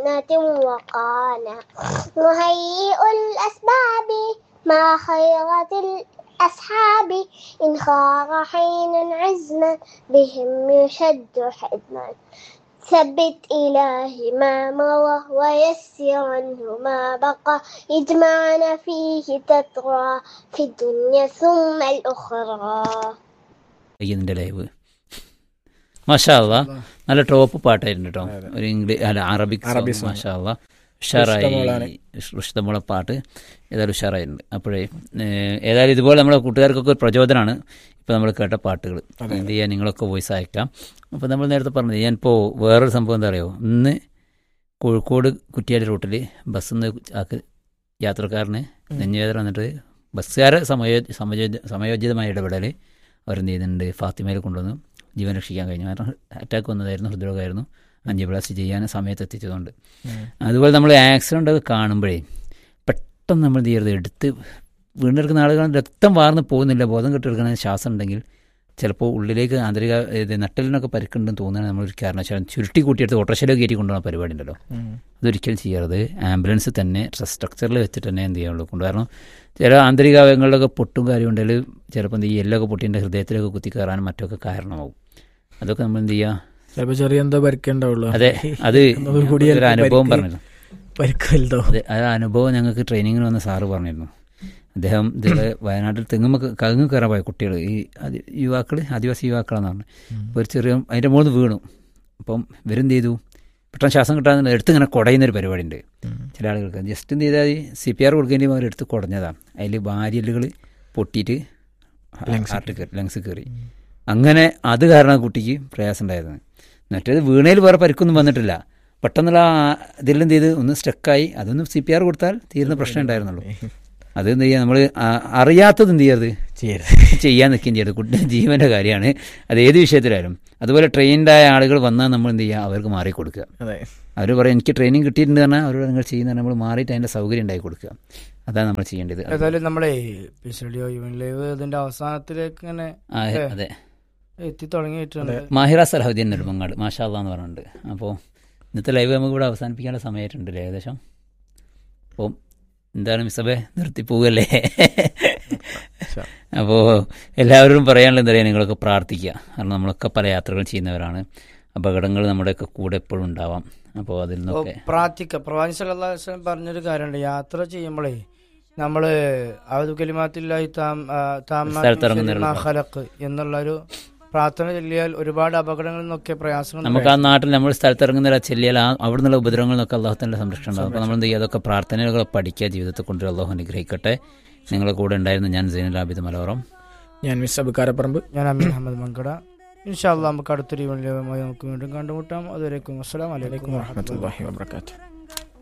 سكينة وقانا مهيئ الأسباب مع خيرة الأصحاب إن خار حين عزما بهم يشد حزما ثبت إلهي ما مضى ويسر عنه ما بقى يجمعنا فيه تترى في الدنيا ثم الأخرى ഇതിൻ്റെ ലൈവ് മാഷാല്ല നല്ല ടോപ്പ് പാട്ടായിരുന്നു കേട്ടോ ഒരു ഇംഗ്ലീഷ് അല്ല അറബിക് അറബി song. മാഷാല്ല റുഷ്ദമോളാണ്. ഉഷാറായി റുഷ്ദമോളെ പാട്ട് ഏതായാലും ഉഷാറായിട്ടുണ്ട് അപ്പോഴേ ഏഹ്, ഏതായാലും ഇതുപോലെ നമ്മുടെ കൂട്ടുകാർക്കൊക്കെ ഒരു പ്രചോദനമാണ് ഇപ്പോൾ നമ്മൾ കേട്ട പാട്ടുകൾ എന്ത് ചെയ്യാൻ നിങ്ങളൊക്കെ വോയിസ് അയക്കാം അപ്പോൾ നമ്മൾ നേരത്തെ പറഞ്ഞത് ഞാനിപ്പോൾ വേറൊരു സംഭവം എന്താ പറയുമോ ഇന്ന് കോഴിക്കോട് കുറ്റിയാടി റൂട്ടിൽ ബസ്സിൽ നിന്ന് ആക്ക് യാത്രക്കാരന് നെഞ്ഞുവേദന വന്നിട്ട് ബസ്സുകാരെ സമയോ സമയോ സമയോചിതമായ ഇടപെടൽ അവരെന്ത് ചെയ്യുന്നുണ്ട് ഫാത്തിമയിൽ കൊണ്ടുവന്ന് ജീവൻ രക്ഷിക്കാൻ കഴിഞ്ഞു കാരണം അറ്റാക്ക് വന്നതായിരുന്നു ഹൃദ്രോഗമായിരുന്നു അഞ്ച് ചെയ്യാൻ സമയത്ത് എത്തിച്ചതുകൊണ്ട് അതുപോലെ നമ്മൾ ആക്സിഡൻ്റ് ഒക്കെ കാണുമ്പോഴേ പെട്ടെന്ന് നമ്മൾ എന്ത് ചെയ്യരുത് എടുത്ത് വീണ്ടെടുക്കുന്ന ആളുകൾ രക്തം വാർന്ന് പോകുന്നില്ല ബോധം കെട്ടെടുക്കുന്ന ശ്വാസം ഉണ്ടെങ്കിൽ ചിലപ്പോൾ ഉള്ളിലേക്ക് ആന്തരിക ഇത് നട്ടലിനൊക്കെ പരിക്കുണ്ടെന്ന് തോന്നുകയാണെങ്കിൽ നമ്മളൊരു കാരണവശാലും ചുരുട്ടി കൂട്ടിയെടുത്ത് ഓട്ടോറിക്ഷയിലേക്ക് കയറ്റി കൊണ്ടുപോകുന്ന പരിപാടി ഉണ്ടല്ലോ അതൊരിക്കലും ചെയ്യരുത് ആംബുലൻസ് തന്നെ സ്ട്രക്ചറിൽ വെച്ചിട്ട് തന്നെ എന്ത് ചെയ്യാനുള്ളൂ കൊണ്ട് കാരണം ചില ആന്തരിക അവയവങ്ങളിലൊക്കെ പൊട്ടും കാര്യം ഉണ്ടെങ്കിൽ ചിലപ്പോൾ എന്ത് ഈ എല്ലൊക്കെ പൊട്ടിൻ്റെ ഹൃദയത്തിലൊക്കെ കുത്തി കയറാനും മറ്റൊക്കെ കാരണമാവും അതൊക്കെ നമ്മൾ എന്ത് ചെയ്യുക ചിലപ്പോ ചെറിയ എന്തോ പരിക്കുണ്ടാവുള്ളൂ അതെ അത് ഒന്നുകൂടി കൂടി ഒരു അനുഭവം പറഞ്ഞിരുന്നു പരിക്ക് വലുതോ അതെ ആ അനുഭവം ഞങ്ങൾക്ക് ട്രെയിനിങ്ങിന് വന്ന സാറ് പറഞ്ഞിരുന്നു അദ്ദേഹം ഇതിലെ വയനാട്ടിൽ തെങ്ങുമ്മ കങ്ങ് കയറാൻ പോയ കുട്ടികൾ ഈ ആദി- യുവാക്കൾ ആദിവാസി യുവാക്കളാന്ന് പറഞ്ഞു അപ്പോൾ ഒരു ചെറിയ അതിൻ്റെ മുകളിൽ വീണു അപ്പം ഇവരെന്ത് ചെയ്തു പെട്ടെന്ന് ശ്വാസം കിട്ടാതെ എടുത്ത് ഇങ്ങനെ കുടയുന്നൊരു പരിപാടി ഉണ്ട് ചില ആളുകൾക്ക് ജസ്റ്റ് എന്ത് ചെയ്താൽ സി പി ആർ കൊടുക്കേണ്ടി അവർ എടുത്ത് കുടഞ്ഞതാണ് അതിൽ വാരിയല്ലുകൾ പൊട്ടിയിട്ട് ഹാർട്ട് കയറി ലങ്സ് കയറി അങ്ങനെ അത് കാരണം ആ കുട്ടിക്ക് പ്രയാസം ഉണ്ടായിരുന്നു മറ്റേത് വീണയിൽ വേറെ പരിക്കൊന്നും വന്നിട്ടില്ല പെട്ടെന്നുള്ള ആ ഇതിലെന്ത് ചെയ്ത് ഒന്ന് സ്റ്റക്കായി അതൊന്ന് സി പി ആർ കൊടുത്താൽ തീരുന്ന പ്രശ്നം ഉണ്ടായിരുന്നുള്ളൂ അത് എന്ത് ചെയ്യുക നമ്മൾ അറിയാത്തത് എന്ത് ചെയ്യരുത് ചെയ്യരുത് ചെയ്യാൻ നിൽക്കുകയും ചെയ്യരുത് കുട്ടി ജീവൻ്റെ കാര്യമാണ് അത് ഏത് വിഷയത്തിലായാലും അതുപോലെ ട്രെയിൻഡായ ആളുകൾ വന്നാൽ നമ്മൾ എന്ത് ചെയ്യുക അവർക്ക് മാറി കൊടുക്കുക അതെ അവർ പറയും എനിക്ക് ട്രെയിനിങ് കിട്ടിയിട്ടുണ്ട് പറഞ്ഞാൽ അവരോട് നിങ്ങൾ ചെയ്യുന്ന നമ്മൾ മാറിയിട്ട് അതിൻ്റെ സൗകര്യം ഉണ്ടാക്കി കൊടുക്കുക അതാണ് നമ്മൾ ചെയ്യേണ്ടത് ഏതായാലും നമ്മളെ പിസഡിയോ ഇവൻ ലൈവ് ഇതിന്റെ അവസാനത്തിലേക്ക് ഇങ്ങനെ ആ, അതെ എത്തി തുടങ്ങിയിട്ടുണ്ട് മാഹിറ സലഹുദ്ദീൻ നെടുമങ്ങാട് മാഷാ അള്ളാ എന്ന് പറഞ്ഞിട്ടുണ്ട് അപ്പോൾ ഇന്നത്തെ ലൈവ് നമുക്ക് ഇവിടെ അവസാനിപ്പിക്കാനുള്ള സമയമായിട്ടുണ്ട് ഏകദേശം അപ്പോൾ എന്താണ് മിസ്സബെ നിർത്തി പോവുകയല്ലേ അപ്പോൾ എല്ലാവരും പറയാനുള്ള എന്താ പറയുക നിങ്ങളൊക്കെ പ്രാർത്ഥിക്കുക കാരണം നമ്മളൊക്കെ പല യാത്രകൾ ചെയ്യുന്നവരാണ് അപകടങ്ങൾ നമ്മുടെയൊക്കെ കൂടെ എപ്പോഴും ഉണ്ടാവാം അപ്പോൾ അതിൽ നിന്നൊക്കെ പ്രാർത്ഥിക്ക പ്രവാചി സല്ലല്ലാഹു അലൈഹി വസല്ലം പറഞ്ഞൊരു കാര്യമുണ്ട് യാത്ര ചെയ്യുമ്പോഴേ നമ്മള് അവധു കലിമാത്തില്ലായി താം ആ, താമാ സ്ഥലത്തിറങ്ങുന്നതിനുള്ള മാ ഖലഖ് എന്നുള്ള ഒരു പ്രാർത്ഥന ചൊല്ലിയാൽ ഒരുപാട് അപകടങ്ങളിൽ നിന്നൊക്കെ പ്രയാസങ്ങൾ നമുക്ക് ആ നാട്ടിൽ നമ്മൾ സ്ഥലത്തിറങ്ങുന്ന ചെല്ലിയാൽ ആ അവിടെ നിന്നുള്ള ഉപദ്രവങ്ങളിൽ നിന്നൊക്കെ അള്ളാഹുത്തിൻ്റെ സംരക്ഷണം ഉണ്ടാവും അപ്പോൾ നമ്മൾ എന്ത് ചെയ്യുക അതൊക്കെ പ്രാർത്ഥനകൾ പഠിക്കുക ജീവിതത്തെ കൊണ്ട് അള്ളാഹു അനുഗ്രഹിക്കട്ടെ നിങ്ങളെ കൂടെ ഉണ്ടായിരുന്നു ഞാൻ സൈനുൽ ആബിദ് മലയോറം ഞാൻ മിസ് അബുക്കാരപ്പറമ്പ് ഞാൻ അമീൻ അഹമ്മദ് മങ്കട ഇൻഷാല്ല നമുക്ക് അടുത്തൊരു ഈവൻ ലൈവുമായി നമുക്ക് വീണ്ടും കണ്ടുമുട്ടാം അതുവരേക്കും അസ്സലാം വലൈക്കും വറഹമത്തല്ലാഹി വബർക്കാത്തു